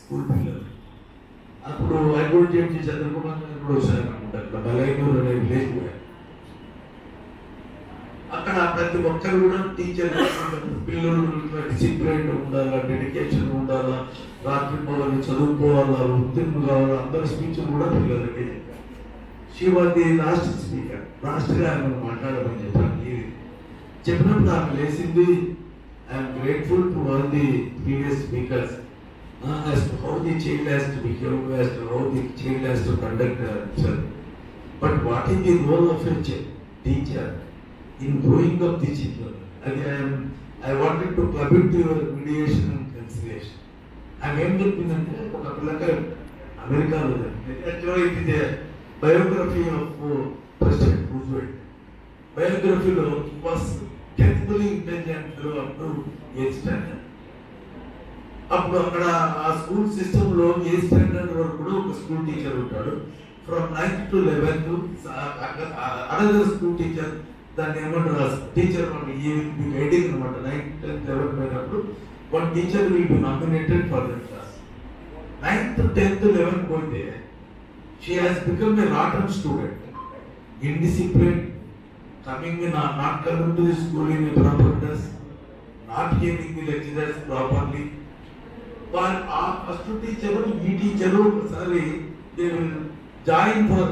School పిల్లలు అప్పుడు high court judge Chandrakumar గారు కూడా వచ్చారు అనుకుంటా అక్కడ బలైనూరు అనే విలేజ్ కూడా అక్కడ ప్రతి ఒక్కరు కూడా టీచర్ పిల్లలు డిసిప్లిన్ ఉండాలా డెడికేషన్ ఉండాలా రాత్రి మొదలు చదువుకోవాలా ఉత్తీర్ణులు కావాలా అందరి స్పీచ్ కూడా పిల్లలకి చెప్పారు she was the last speaker last గా ఆమె మాట్లాడమని చెప్పాను ఇది చెప్పినప్పుడు ఆమె లేచింది I'm grateful to all the previous speakers as to how the child has to behave, as to how the child has to conduct himself. But what is the role of a ch- teacher in growing up the children? And I, am, I wanted to club it to your mediation and conciliation. ఆమె ఏం చెప్పిందంటే ఒక పిల్లక అమెరికాలో యాక్చువల్గా it is biography of president Roosevelt బయోగ్రఫీలో was technically intelligent up to eighth standard అప్పుడు అక్కడ ఆ స్కూల్ సిస్టమ్ లో ఏ స్టాండర్డ్ వరకు కూడా ఒక స్కూల్ టీచర్ ఉంటాడు from ninth to eleventh another school teacher దాన్ని ఏమంటారు టీచర్ ఈ గైడింగ్ అనమాట నైన్త్ టెన్త్ లెవెన్త్ పోయినప్పుడు one teacher will be nominated for that class ninth tenth eleventh పోతే she has become a rotten student indisciplined, coming in, uh, not coming to the school in a proper dress, not hearing the lecturers properly. But ఆ first teacher ఈ teacher ఒకసారి they will join for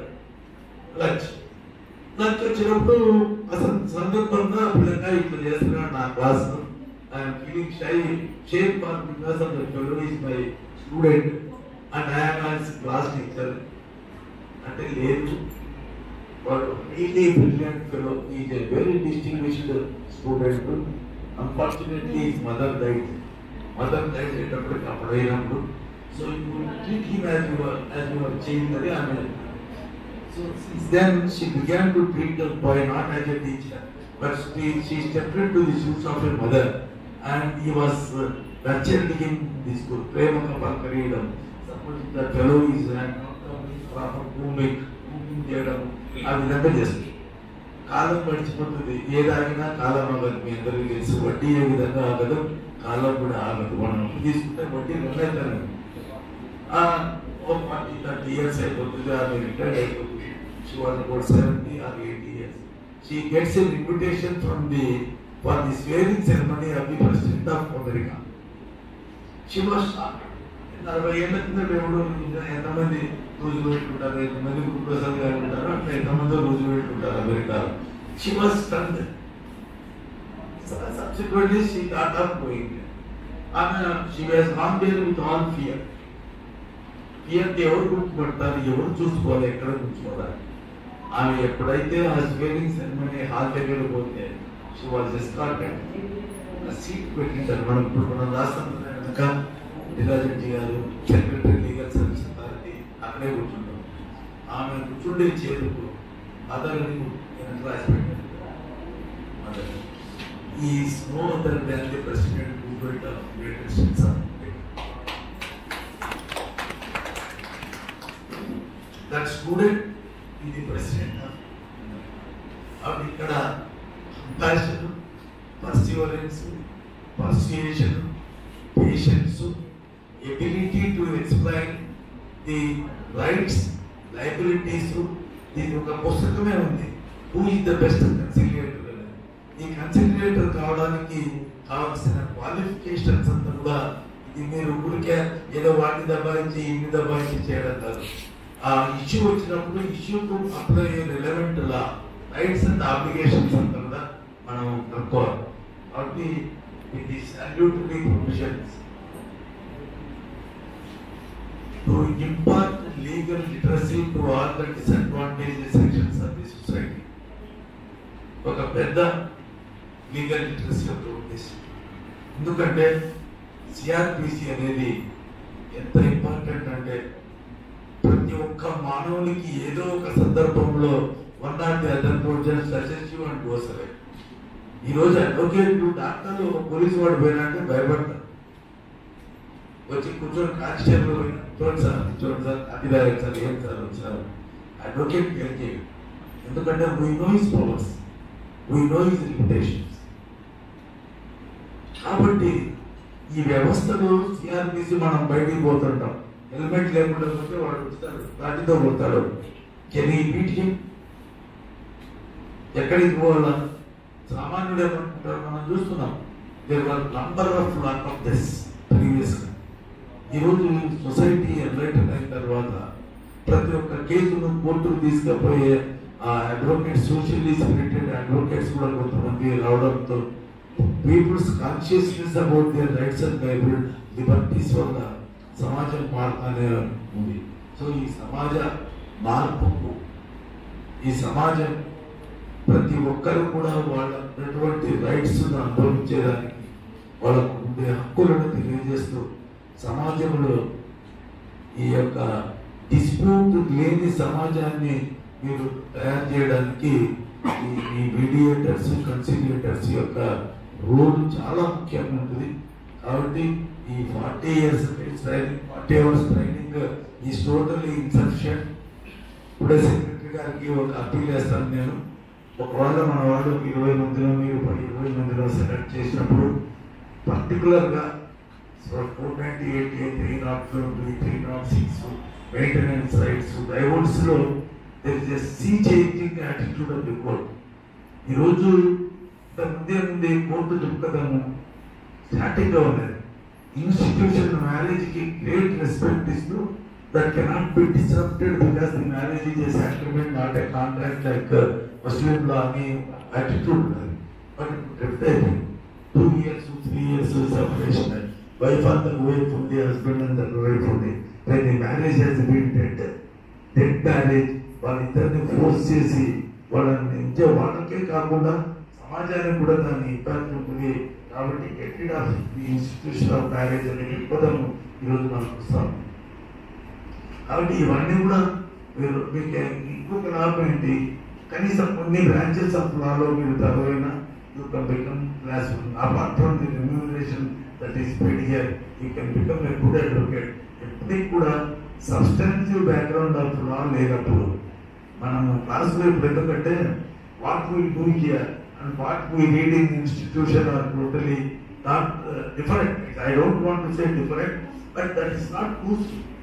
lunch lunch వచ్చినప్పుడు అసలు సందర్భంగా పిల్లగా ఇట్లా చేస్తున్నాడు నా class I'm feeling shy shape for because of the fellow is my student and I'm class teacher అంటే లేదు వాడు really brilliant fellow. He is a very distinguished student. Unfortunately, his mother died. Mother died అయ్యేటప్పటికి అప్పుడు అయినప్పుడు so you treat him as your as your child అది ఆమె so since then she began to treat the boy not as a teacher but she she stepped to the shoes of a mother and he was nurtured him the school ప్రేమగా పలకరీయడం suppose the fellow is proper grooming grooming చేయడం ఆ విధంగా చేస్తుంది కాలం గడిచిపోతుంది ఏదాగినా కాలం ఆగదు మీ అందరికీ తెలుసు వడ్డీ ఏ విధంగా ఆగదు కాలం కూడా ఆగదు మనం అప్పు తీసుకుంటే వడ్డీ రెండైతారు ఒక ఫార్టీ థర్టీ ఇయర్స్ అయిపోతుంది ఆమె రిటైర్డ్ అయిపోతుంది she was about seventy or eighty years she gets an invitation from the for the swearing ceremony of the president of America she was నలభై ఏళ్ళ కింద దేవుడు ఇంకా ఎంతమంది రోజులు పెట్టుకుంటారు ఎంతమంది గురుప్రసాద్ గారు ఉంటారు అట్లా ఎంతమంది రోజులు పెట్టుకుంటారు అమెరికాలో she was stunned subsequently she thought of going ఆమె she was not there with all fear fear ఎవరు గుర్తుపడతారు ఎవరు చూసుకోవాలి ఎక్కడ కూర్చోవాలి ఆమె ఎప్పుడైతే ఆ స్వేరింగ్ సెరమనీ హాల్ దగ్గర పోతే షీ వాజ్ ఎస్కార్టెడ్ సీట్ పెట్టింటారు మనం ఇప్పుడు మనం రాష్ట్రం వెనక డిరాజెంట్ గారు సెక్రటరీ లీగల్ సర్వీస్ అథారిటీ అక్కడే కూర్చుంటాం ఆమె కూర్చుండే చేరుకు అదర్ని వెనక రాసి పెట్టారు mother is no other than the president movement of greater states of that student ఇది ప్రెసిడెంట్ అప్పుడు ఇక్కడ compassion perseverance persuasion patience ability to explain the rights liabilities దీని ఒక పుస్తకమే ఉంది who is the best conciliator ఈ కన్సిలియేటర్ కావడానికి కావాల్సిన క్వాలిఫికేషన్స్ అంతా కూడా ఇది మీరు ఊరికే ఏదో వాటిని దబాయించి ఇన్ని దబాయించి చేయడం కాదు ఆ ఇష్యూ వచ్చినప్పుడు ఇష్యూకు apply relevant law rights and obligations అంతా కూడా మనం కనుక్కోవాలి కాబట్టి ఇది salutary provisions to impart legal literacy to all the disadvantage sections of the society ఒక పెద్ద లీగల్ లిటరసీ యొక్క ఉద్దేశం ఎందుకంటే సిఆర్పిసి అనేది ఎంత ఇంపార్టెంట్ అంటే ప్రతి ఒక్క మానవునికి ఏదో ఒక సందర్భంలో one not the other provisions suggestive and goes away ఈ రోజు అడ్వకేట్లు డాక్టర్లు ఒక పోలీసు వాడు పోయినంటే భయపడతారు వచ్చి కూర్చొని కానిస్టేబుల్ పోయినా చూడండి సార్ చూడండి సార్ అది రాయదు సార్ ఏం సార్ వచ్చారు అడ్వకేట్ గెలిచేవి ఎందుకంటే we know his powers we know his limitations కాబట్టి ఈ వ్యవస్థలో సిఆర్పిసి మనం బయటికి పోతుంటాం హెల్మెట్ లేకుండా పోతే వాడు వస్తాడు లాఠీతో పోతాడు కెన్ ఈ బీట్ హిమ్ ఎక్కడికి పోవాలా సామాన్యుడు ఏమంటారు మనం చూస్తున్నాం there were number of lack of this previous ఈరోజు సొసైటీ ఎన్లైటన్ అయిన తర్వాత ప్రతి ఒక్క కేసును కోర్టుకు తీసుకుపోయే ఆ అడ్వకేట్ సోషల్లీ స్పిరిటెడ్ అడ్వకేట్స్ కూడా కొంతమంది రావడంతో people's consciousness about their rights and bible liberties వల్ల సమాజం మారుతానే ఉంది సో ఈ సమాజ మార్పుకు ఈ సమాజం ప్రతి ఒక్కరు కూడా వాళ్ళ ఉన్నటువంటి రైట్స్ అనుభవించేదానికి వాళ్ళకు ఉండే హక్కులను తెలియజేస్తూ సమాజంలో ఈ యొక్క డిస్ప్యూట్ లేని సమాజాన్ని మీరు తయారు చేయడానికి ఈ ఈ మీడియేటర్స్ కన్సిలియేటర్స్ యొక్క రోల్ చాలా ముఖ్యంగా ఉంటుంది కాబట్టి ఈ forty years training forty hours training ఈ టోటలీ ఇన్సఫిషియంట్ ఇప్పుడే సెక్రటరీ గారికి ఒక అప్పీల్ చేస్తాను నేను ఒకవేళ మన వాళ్ళు ఇరవై మందిలో మీరు పది ఇరవై మందిలో సెలెక్ట్ చేసినప్పుడు పర్టికులర్గా four ninety eight three not twenty three not six maintenance rights డైవోర్స్లో there is a sea changing attitude of the court ఈరోజు ముందే ముందే కోర్టు దృక్పథము స్టాటిక్గా ఉన్నది ఇన్స్టిట్యూషన్ మ్యారేజ్కి గ్రేట్ రెస్పెక్ట్ ఇస్తూ that cannot be disrupted because the marriage is a sacrament not a contract like Muslim law అని యాటిట్యూడ్ ఉన్నది బట్ డ్రిఫ్ట్ అయిపోయింది two years three years separation wife అంత వైఫ్ ఉంది హస్బెండ్ అంత వైఫ్ ఉంది when the marriage has been dead dead marriage వాళ్ళిద్దరిని force చేసి వాళ్ళని ఇచ్చే వాళ్ళకే కాకుండా సమాజానికి కూడా దాని ఇంపాక్ట్ ఉంటుంది కాబట్టి get of the institution of marriage అనే దృక్పథం ఈరోజు మనం చూస్తాం కాబట్టి ఇవన్నీ కూడా మీరు మీకు ఇంకొక లాభం ఏంటి కనీసం కొన్ని బ్రాంచెస్ ఆఫ్ లాలో మీరు చదవైన you can become class apart from the remuneration that is paid here you can become a good advocate ఎప్పటికి కూడా సబ్స్టాన్సివ్ బ్యాక్గ్రౌండ్ ఆఫ్ లా లేనప్పుడు మనం క్లాసులో ఇప్పుడు ఎందుకంటే what we do here and what we read in institution are totally not different I don't want to say different but that is not too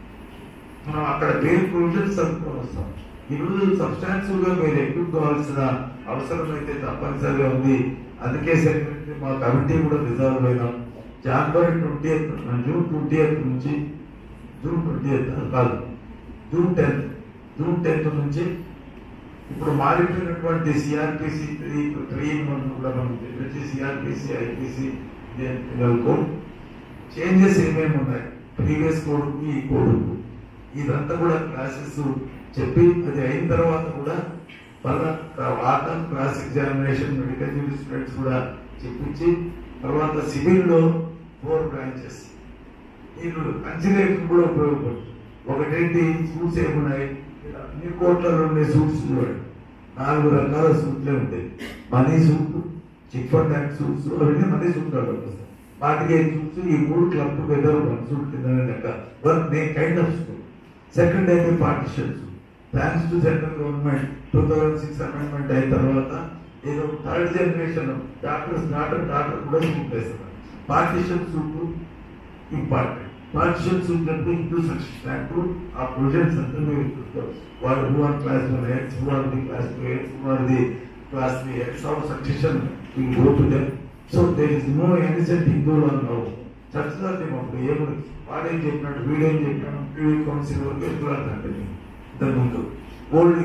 మనం అక్కడ వేరే ప్రొవిజన్స్ అనుకుని వస్తాం ఈరోజు సబ్స్టాన్సివ్ గా మీరు ఎక్కువ అవసరం అయితే తప్పనిసరిగా ఉంది అందుకే సెక్రటరీ మా కమిటీ కూడా రిజాల్వ్ అయినాం జనవరి ట్వంటీ జూన్ ట్వంటీ నుంచి జూన్ ట్వంటీ కాదు జూన్ టెన్త్ జూన్ టెన్త్ నుంచి ఇప్పుడు మారిపోయినటువంటి సిఆర్పిసి త్రీ త్రీ వన్ కూడా మనం చెప్పేసి సిఆర్పిసి ఐపీసీ కోడ్ చేంజెస్ ఏమేమి ఉన్నాయి ప్రీవియస్ కోడ్ ఈ కోడ్ ఇదంతా కూడా క్లాసెస్ చెప్పి అది అయిన తర్వాత కూడా మళ్ళా water class examination medical students కూడా చెప్పించి తర్వాత సివిల్లో ఫోర్ బ్రాంచెస్ మీరు కన్సిలేషన్ కూడా ఉపయోగపడుతుంది ఒకటేంటి సూట్స్ ఏమున్నాయి అన్ని కోట్లలో ఉండే సూట్స్ చూడండి నాలుగు రకాల సూట్లే ఉంటాయి money suit chit fund act suits అవన్నీ మనీ సూట్ వస్తాయి వాటికి ఏం సూట్స్ ఈ మూడు క్లబ్ టుగెదర్ వన్ సూట్ కింద లెక్క వన్ నే కైండ్ ఆఫ్ సూట్ సెకండ్ అయితే partitions thanks to central government two thousand six amendment అయిన తర్వాత ఏదో third generation doctors doctor doctor కూడా సూట్ వేస్తున్నారు partition suit important partition suit అంటే ఇంటూ సక్సెస్ యాక్ట్ ఆ ప్రొజెక్ట్స్ అంటే మీరు చూస్తారు వాళ్ళు who are class one X who are the class two X who are the class three X of succession will go to them so there is no ancient హిందువులు అన్నావు చర్చదార్థం అప్పుడు ఏముంది వాడేం చెప్పినట్టు వీడేం చెప్పినాడు టీవీ కౌన్సిల్ వరకు ఎదురు అంటే ఇంతకు ముందు ఓల్డ్